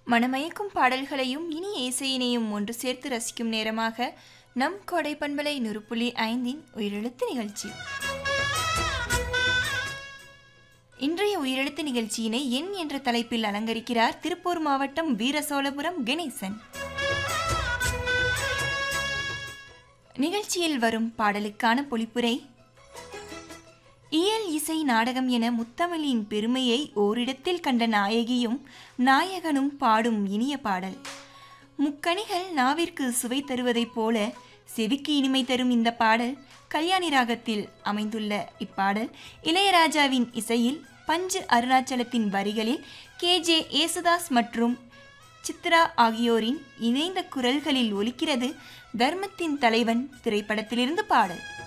மனமயக்கும் பாடல்களையும் இனிய இசையினையும் ஒன்று சேர்த்து ரசிக்கும் நேரமாக நம் கோடை பண்பலை நுறுப்புள்ளி ஐந்தின் உயிரெழுத்து நிகழ்ச்சி இன்றைய உயிரெழுத்து நிகழ்ச்சியினை எண் என்ற தலைப்பில் அலங்கரிக்கிறார் திருப்பூர் மாவட்டம் வீரசோழபுரம் கணேசன் நிகழ்ச்சியில் வரும் பாடலுக்கான பொழிப்புரை இயல் இசை நாடகம் என முத்தமிழின் பெருமையை ஓரிடத்தில் கண்ட நாயகியும் நாயகனும் பாடும் இனிய பாடல் முக்கணிகள் நாவிற்கு சுவை தருவதைப் போல செவிக்கு இனிமை தரும் இந்த பாடல் கல்யாணி ராகத்தில் அமைந்துள்ள இப்பாடல் இளையராஜாவின் இசையில் பஞ்சு அருணாச்சலத்தின் வரிகளில் கே ஜே ஏசுதாஸ் மற்றும் சித்ரா ஆகியோரின் இணைந்த குரல்களில் ஒலிக்கிறது தர்மத்தின் தலைவன் திரைப்படத்திலிருந்து பாடல்